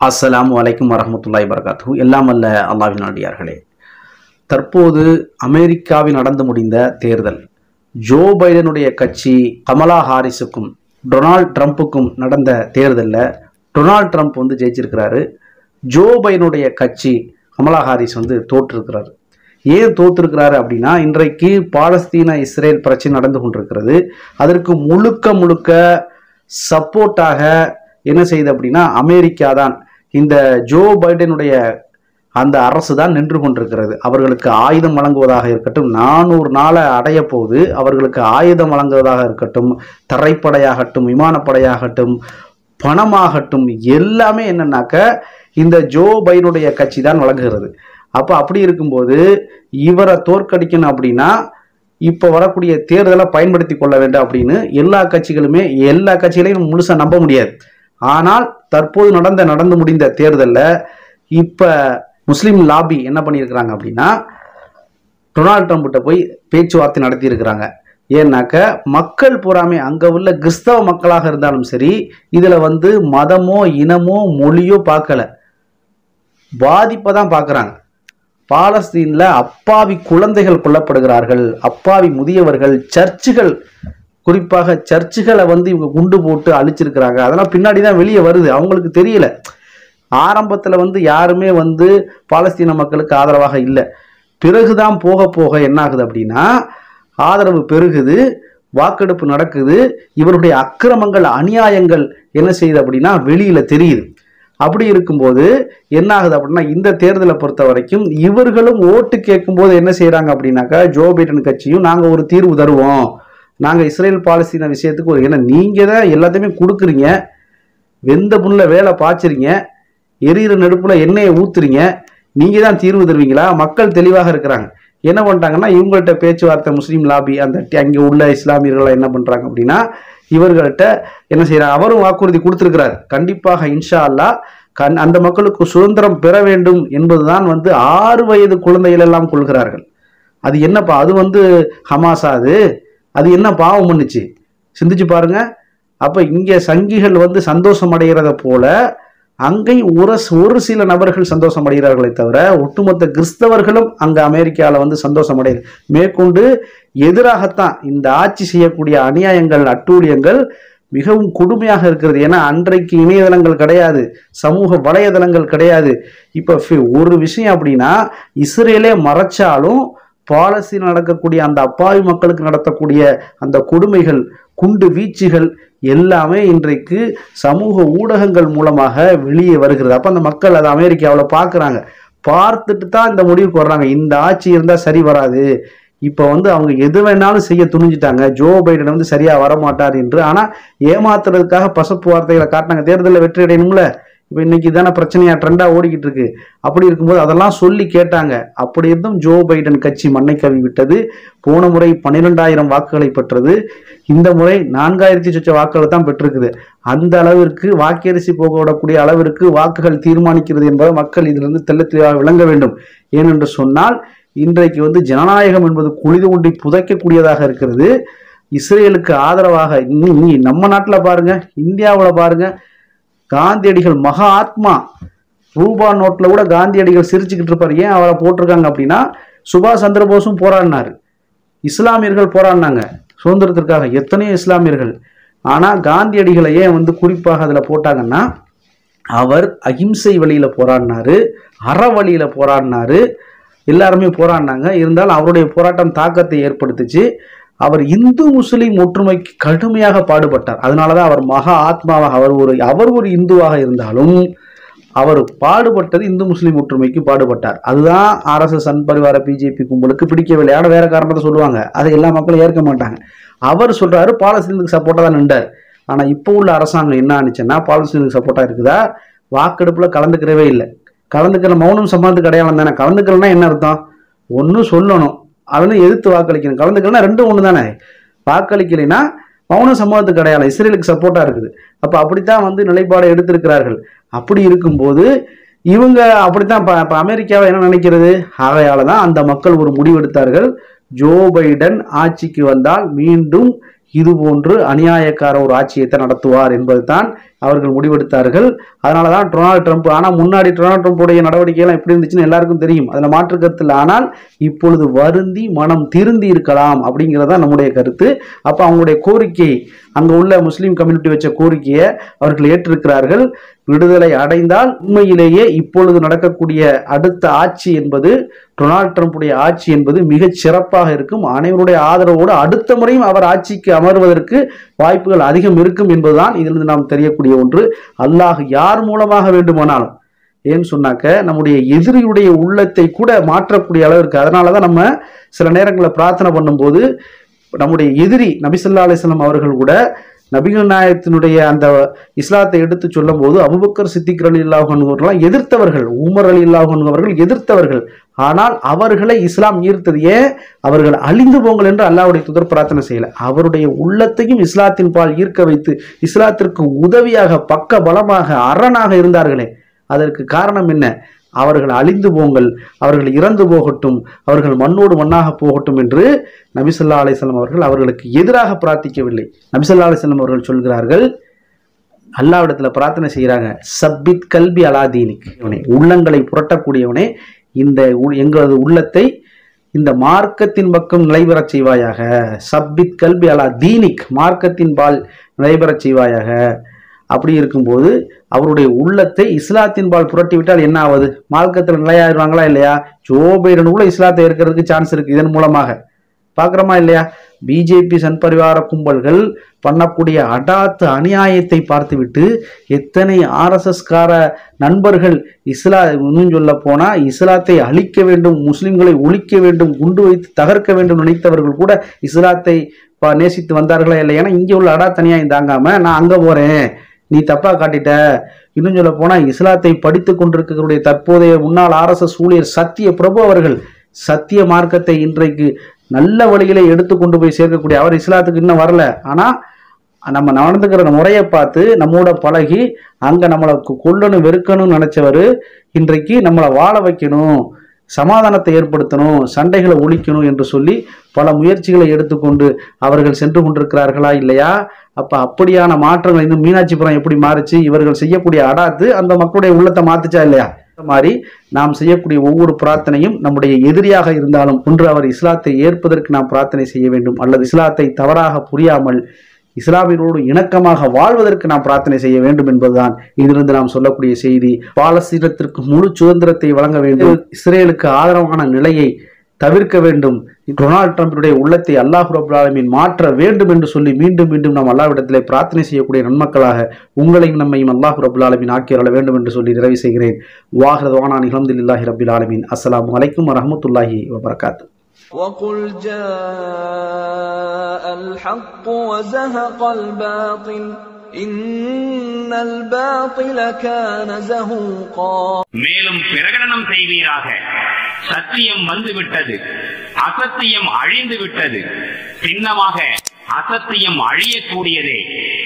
அஸ்ஸலாமு அலைக்கும் வரஹ்மத்துல்லாஹி வரகாத்து எல்லாம் அல்ல அல்லாஹ்வின் அடியார்களே தற்போது அமெரிக்காவில் நடந்து முடிந்த தேர்தல் ஜோ பைடனுடைய கட்சி கமலா ஹாரிஸுக்கும் டொனால்ட் ட்ரம்ப்புக்கும் நடந்த தேர்தலில் டொனால்ட் ட்ரம்ப் வந்து ஜெயிச்சிருக்கிறாரு ஜோ பைடனுடைய கட்சி கமலா ஹாரிஸ் வந்து தோற்றிருக்கிறாரு ஏன் தோற்றிருக்கிறாரு அப்படின்னா இன்றைக்கு பாலஸ்தீன இஸ்ரேல் பிரச்சனை நடந்து கொண்டிருக்கிறது அதற்கு முழுக்க முழுக்க சப்போர்ட்டாக என்ன செய்யுது அப்படின்னா அமெரிக்கா தான் இந்த ஜோ பைடனுடைய அந்த அரசு தான் நின்று கொண்டிருக்கிறது அவர்களுக்கு ஆயுதம் வழங்குவதாக இருக்கட்டும் நானூறு நாளை அடைய போது அவர்களுக்கு ஆயுதம் வழங்குவதாக இருக்கட்டும் தரைப்படையாகட்டும் விமானப்படையாகட்டும் பணமாகட்டும் எல்லாமே என்னன்னாக்க இந்த ஜோ பைடனுடைய கட்சி தான் வழங்குகிறது அப்போ அப்படி இருக்கும்போது இவரை தோற்கடிக்கணும் அப்படின்னா இப்போ வரக்கூடிய தேர்தலை பயன்படுத்தி கொள்ள வேண்டும் அப்படின்னு எல்லா கட்சிகளுமே எல்லா கட்சிகளையும் முழுசா நம்ப முடியாது ஆனால் தற்போது நடந்த நடந்து முடிந்த தேர்தலில் இப்போ முஸ்லீம் லாபி என்ன பண்ணியிருக்கிறாங்க அப்படின்னா டொனால்ட் ட்ரம்ப்கிட்ட போய் பேச்சுவார்த்தை நடத்தி இருக்கிறாங்க ஏன்னாக்க மக்கள் பூராமே அங்கே உள்ள கிறிஸ்தவ மக்களாக இருந்தாலும் சரி இதில் வந்து மதமோ இனமோ மொழியோ பார்க்கல பாதிப்பை தான் பார்க்குறாங்க பாலஸ்தீனில் அப்பாவி குழந்தைகள் கொல்லப்படுகிறார்கள் அப்பாவி முதியவர்கள் சர்ச்சுகள் குறிப்பாக சர்ச்சுகளை வந்து இவங்க குண்டு போட்டு அழிச்சிருக்கிறாங்க அதெல்லாம் பின்னாடி தான் வெளியே வருது அவங்களுக்கு தெரியல ஆரம்பத்தில் வந்து யாருமே வந்து பாலஸ்தீன மக்களுக்கு ஆதரவாக இல்லை பிறகுதான் போக போக என்ன ஆகுது அப்படின்னா ஆதரவு பெருகுது வாக்கெடுப்பு நடக்குது இவருடைய அக்கிரமங்கள் அநியாயங்கள் என்ன செய்யுது அப்படின்னா வெளியில தெரியுது அப்படி இருக்கும்போது என்ன ஆகுது அப்படின்னா இந்த தேர்தலை பொறுத்த வரைக்கும் இவர்களும் ஓட்டு கேட்கும்போது என்ன செய்றாங்க அப்படின்னாக்கா ஜோ பைடன் கட்சியும் நாங்க ஒரு தீர்வு தருவோம் நாங்க இஸ்ரேல் பாலஸ்தீன விஷயத்துக்கு ஒரு ஏன்னா நீங்க தான் எல்லாத்தையுமே கொடுக்குறீங்க வெந்த புண்ணில் வேலை பாய்ச்சுறீங்க எரியிற நெருப்புல எண்ணெயை ஊத்துறீங்க நீங்க தான் தீர்வு தருவீங்களா மக்கள் தெளிவாக இருக்கிறாங்க என்ன பண்ணிட்டாங்கன்னா இவங்கள்ட்ட பேச்சுவார்த்தை முஸ்லீம் லாபி அந்த டி- அங்கே உள்ள இஸ்லாமியர்கள் என்ன பண்றாங்க அப்படின்னா இவர்கள்ட்ட என்ன செய்யறாங்க அவரும் வாக்குறுதி கொடுத்திருக்கிறார் கண்டிப்பாக இன்ஷா அல்லாஹ் கண் அந்த மக்களுக்கு சுதந்திரம் பெற வேண்டும் என்பதுதான் வந்து ஆறு வயது குழந்தைகள் எல்லாம் கொள்கிறார்கள் அது என்னப்பா அது வந்து ஹமாஸா அது அது என்ன பாவம் பண்ணுச்சு சிந்திச்சு பாருங்க அப்ப இங்க சங்கிகள் வந்து சந்தோஷம் அடைகிறத போல அங்கே ஒரு ஒரு சில நபர்கள் சந்தோஷம் அடைகிறார்களே தவிர ஒட்டுமொத்த கிறிஸ்தவர்களும் அங்க அமெரிக்கால வந்து சந்தோஷம் அடைய மேற்கொண்டு எதிராகத்தான் இந்த ஆட்சி செய்யக்கூடிய அநியாயங்கள் அட்டூழியங்கள் மிகவும் கொடுமையாக இருக்கிறது ஏன்னா அன்றைக்கு இணையதளங்கள் கிடையாது சமூக வலைதளங்கள் கிடையாது இப்ப ஃபி- ஒரு விஷயம் அப்படின்னா இஸ்ரேலே மறைச்சாலும் பாலஸ்தீன் நடக்கக்கூடிய அந்த அப்பாவி மக்களுக்கு நடத்தக்கூடிய அந்த கொடுமைகள் குண்டு வீச்சுகள் எல்லாமே இன்றைக்கு சமூக ஊடகங்கள் மூலமாக வெளியே வருகிறது அப்ப அந்த மக்கள் அதை அமெரிக்காவில் பார்க்குறாங்க பார்த்துட்டு தான் இந்த முடிவுக்கு வர்றாங்க இந்த ஆட்சி இருந்தால் சரி வராது இப்போ வந்து அவங்க எது வேணாலும் செய்ய துணிஞ்சிட்டாங்க ஜோ பைடன் வந்து சரியா வரமாட்டார் என்று ஆனா ஏமாத்துறதுக்காக பசப்பு வார்த்தைகளை காட்டினாங்க தேர்தலில் வெற்றி அடையணும்ல இப்போ இன்னைக்கு தானே பிரச்சனையா ட்ரெண்டா ஓடிக்கிட்டு இருக்கு அப்படி இருக்கும்போது அதெல்லாம் சொல்லி கேட்டாங்க அப்படி இருந்தும் ஜோ பைடன் கட்சி மண்ணை கவி விட்டது போன முறை பன்னிரெண்டாயிரம் வாக்குகளை பெற்றது இந்த முறை நான்காயிரத்தி சொச்ச வாக்குகளை தான் பெற்றிருக்குது அந்த அளவிற்கு வாக்கரிசி போக விடக்கூடிய அளவிற்கு வாக்குகள் தீர்மானிக்கிறது என்பதை மக்கள் இதிலிருந்து தெள்ள தெளிவாக விளங்க வேண்டும் ஏனென்று சொன்னால் இன்றைக்கு வந்து ஜனநாயகம் என்பது குளிது கொண்டி புதைக்கக்கூடியதாக இருக்கிறது இஸ்ரேலுக்கு ஆதரவாக இன்னும் இனி நம்ம நாட்டில் பாருங்க இந்தியாவில் பாருங்க காந்தியடிகள் மகா ஆத்மா ரூபா நோட்ல கூட காந்தியடிகள் சிரிச்சுக்கிட்டு இருப்பார் ஏன் அவரை போட்டிருக்காங்க அப்படின்னா சுபாஷ் சந்திரபோஸும் போராடினார் இஸ்லாமியர்கள் போராடினாங்க சுதந்திரத்திற்காக எத்தனையோ இஸ்லாமியர்கள் ஆனா காந்தியடிகளை ஏன் வந்து குறிப்பாக அதுல போட்டாங்கன்னா அவர் அகிம்சை வழியில போராடினாரு அற வழியில போராடினாரு எல்லாருமே போராடினாங்க இருந்தாலும் அவருடைய போராட்டம் தாக்கத்தை ஏற்படுத்துச்சு அவர் இந்து முஸ்லிம் ஒற்றுமைக்கு கடுமையாக பாடுபட்டார் அதனாலதான் அவர் மகா ஆத்மாவாக அவர் ஒரு அவர் ஒரு இந்துவாக இருந்தாலும் அவர் பாடுபட்டது இந்து முஸ்லிம் ஒற்றுமைக்கு பாடுபட்டார் அதுதான் ஆர்எஸ்எஸ் சன் பரிவார பிஜேபி கும்பலுக்கு பிடிக்கவில்லை ஆனா வேற காரணத்தை சொல்லுவாங்க அதை எல்லா மக்களும் ஏற்க மாட்டாங்க அவர் சொல்றாரு பாலஸ்தீனுக்கு சப்போர்ட்டா தான் நின்றார் ஆனா இப்போ உள்ள அரசாங்கம் என்ன ஆனிச்சுன்னா பாலஸ்தீனுக்கு சப்போர்ட்டா இருக்குதா வாக்கெடுப்புல கலந்துக்கிறவே இல்லை கலந்துக்கிற மௌனம் சம்மந்தத்துக்கு அடையாளம் தானே கலந்துக்கலன்னா என்ன அர்த்தம் ஒன்றும் சொல்லணும் அவனு எதிர்த்து வாக்களிக்கணும் கலந்துக்கலன்னா ரெண்டும் ஒன்று தானே வாக்களிக்கலைன்னா மௌன சமூகத்துக்கு அடையாளம் இஸ்ரேலுக்கு சப்போர்ட்டா இருக்குது அப்ப அப்படித்தான் வந்து நிலைப்பாடை எடுத்திருக்கிறார்கள் அப்படி இருக்கும்போது இவங்க அப்படித்தான் இப்ப- இப்ப அமெரிக்காவை என்ன நினைக்கிறது ஆகையால தான் அந்த மக்கள் ஒரு முடிவெடுத்தார்கள் ஜோ பைடன் ஆட்சிக்கு வந்தால் மீண்டும் இது போன்று அநியாயக்கார ஒரு ஆட்சியத்தை நடத்துவார் என்பதுதான் அவர்கள் முடிவெடுத்தார்கள் அதனால தான் டொனால்டு ட்ரம்ப் ஆனால் முன்னாடி டொனால்டு ட்ரம்ப்புடைய நடவடிக்கைலாம் எப்படி இருந்துச்சுன்னு எல்லாருக்கும் தெரியும் அதில் மாற்று கருத்து இல்லை ஆனால் இப்பொழுது வருந்தி மனம் திருந்தி இருக்கலாம் அப்படிங்கிறதா நம்முடைய கருத்து அப்போ அவங்களுடைய கோரிக்கை அங்கே உள்ள முஸ்லீம் கம்யூனிட்டி வச்ச கோரிக்கையை அவர்கள் ஏற்றிருக்கிறார்கள் விடுதலை அடைந்தால் உண்மையிலேயே இப்பொழுது நடக்கக்கூடிய அடுத்த ஆட்சி என்பது டொனால்ட் ட்ரம்ப்புடைய ஆட்சி என்பது மிகச் சிறப்பாக இருக்கும் அனைவருடைய ஆதரவோடு அடுத்த முறையும் அவர் ஆட்சிக்கு அமர்வதற்கு வாய்ப்புகள் அதிகம் இருக்கும் என்பதுதான் இதிலிருந்து நாம் தெரியக்கூடிய ஒன்று அல்லாஹ் யார் மூலமாக வேண்டுமானாலும் ஏன்னு சொன்னாக்க நம்முடைய எதிரியுடைய உள்ளத்தை கூட மாற்றக்கூடிய அளவிற்கு அதனால தான் நம்ம சில நேரங்களில் பிரார்த்தனை பண்ணும்போது நம்முடைய எதிரி நபிசல்லா அலிஸ்லாம் அவர்கள் கூட நபிகள் நாயகத்தினுடைய அந்த இஸ்லாத்தை எடுத்து சொல்லும் போது அபுபக்கர் சித்திக் அலி அல்லாஹன்வர்கள்லாம் எதிர்த்தவர்கள் உமர் அலி அல்லாஹன் அவர்கள் எதிர்த்தவர்கள் ஆனால் அவர்களை இஸ்லாம் ஈர்த்தது ஏன் அவர்கள் அழிந்து போங்கள் என்று அல்லாஹ்வுடைய துதர் பிரார்த்தனை செய்யல அவருடைய உள்ளத்தையும் இஸ்லாத்தின் பால் ஈர்க்க வைத்து இஸ்லாத்திற்கு உதவியாக பக்க பலமாக அரணாக இருந்தார்களே அதற்கு காரணம் என்ன அவர்கள் அழிந்து போங்கள் அவர்கள் இறந்து போகட்டும் அவர்கள் மண்ணோடு மண்ணாக போகட்டும் என்று நபிசல்லா அலிஸ்லாம் அவர்கள் அவர்களுக்கு எதிராக பிரார்த்திக்கவில்லை நபிசல்லா அலிஸ்லாம் அவர்கள் சொல்கிறார்கள் அல்லாவிடத்துல பிரார்த்தனை செய்கிறாங்க சப்பித் கல்வி அலாதீனிக் இவனே உள்ளங்களை புரட்டக்கூடியவனே இந்த உ- எங்களது உள்ளத்தை இந்த மார்க்கத்தின் பக்கம் நிலைபெறச் செய்வாயாக சப்பித் கல்வி அலா தீனிக் மார்க்கத்தின் பால் நிலைபெறச் செய்வாயாக அப்படி இருக்கும்போது அவருடைய உள்ளத்தை இஸ்லாத்தின் பால் புரட்டி விட்டால் என்ன ஆகுது மார்க்கத்தில் நிலையாயிருவாங்களா இல்லையா ஜோ பைடன் கூட இஸ்லாத்தை இருக்கிறதுக்கு சான்ஸ் இருக்கு இதன் மூலமாக பார்க்குறோமா இல்லையா பிஜேபி சன்பரிவார கும்பல்கள் பண்ணக்கூடிய அடாத்து அநியாயத்தை பார்த்துவிட்டு எத்தனை ஆர்எஸ்எஸ் கார நண்பர்கள் இஸ்லா இன்னும் சொல்ல போனா இஸ்லாத்தை அழிக்க வேண்டும் முஸ்லிம்களை ஒழிக்க வேண்டும் குண்டு வைத்து தகர்க்க வேண்டும் நினைத்தவர்கள் கூட இஸ்லாத்தை ப- நேசித்து வந்தார்களா இல்லை ஏன்னா இங்கே உள்ள அடாத்து அநியாயம் தாங்காம நான் அங்க போறேன் நீ தப்பா காட்டிட்ட இன்னும் சொல்ல போனா இஸ்லாத்தை படித்துக் கொண்டிருக்கக்கூடிய தற்போதைய முன்னாள் ஆர்எஸ்எஸ் ஊழியர் சத்திய பிரபு அவர்கள் சத்திய மார்க்கத்தை இன்றைக்கு நல்ல வழியில எடுத்து கொண்டு போய் சேர்க்கக்கூடிய அவர் இஸ்லாத்துக்கு இன்னும் வரல ஆனா நம்ம நடந்துக்கிற முறையை பார்த்து நம்மோட பழகி அங்க நம்மளை கொ- கொல்லணும் வெறுக்கணும்னு நினைச்சவர் இன்றைக்கு நம்மளை வாழ வைக்கணும் சமாதானத்தை ஏற்படுத்தணும் சண்டைகளை ஒழிக்கணும் என்று சொல்லி பல முயற்சிகளை எடுத்துக்கொண்டு அவர்கள் சென்று கொண்டிருக்கிறார்களா இல்லையா அப்ப அப்படியான மாற்றங்கள் இன்னும் மீனாட்சிபுரம் எப்படி மாறுச்சு இவர்கள் செய்யக்கூடிய அடாத்து அந்த மக்களுடைய உள்ளத்தை மாத்துச்சா இல்லையா இந்த மாதிரி நாம் செய்யக்கூடிய ஒவ்வொரு பிரார்த்தனையும் நம்முடைய எதிரியாக இருந்தாலும் ஒன்று அவர் இஸ்லாத்தை ஏற்பதற்கு நாம் பிரார்த்தனை செய்ய வேண்டும் அல்லது இஸ்லாத்தை தவறாக புரியாமல் இஸ்லாமியரோடு இணக்கமாக வாழ்வதற்கு நாம் பிரார்த்தனை செய்ய வேண்டும் என்பதுதான் இதிலிருந்து நாம் சொல்லக்கூடிய செய்தி பாலஸ்தீனத்திற்கு முழு சுதந்திரத்தை வழங்க வேண்டும் இஸ்ரேலுக்கு ஆதரவான நிலையை தவிர்க்க வேண்டும் டொனால்ட் ட்ரம்பினுடைய உள்ளத்தை அல்லாஹ் ரபுல் ஆலமீன் மாற்ற வேண்டும் என்று சொல்லி மீண்டும் மீண்டும் நாம் அல்லாவிடத்திலே பிரார்த்தனை செய்யக்கூடிய நன்மக்களாக உங்களையும் நம்மையும் அல்லாஹ் ரபுல் ஆலமீன் ஆக்கி அருள வேண்டும் என்று சொல்லி நிறைவு செய்கிறேன் வாஹரதுவானா நிகழ்ந்தில்லாஹி ரபில் ஆலமீன் அஸ்ஸலாமு அலைக்கும் வரஹ்மத்துல்லாஹி வபரகாத்து وقل جاء الحق وزهق الباطل إن الباطل كان زهوقا மேலும் பிரகடனம் செய்வீராக சத்தியம் வந்துவிட்டது அசத்தியம் அழிந்து விட்டது சின்னமாக அசத்தியம் அழியக்கூடியதே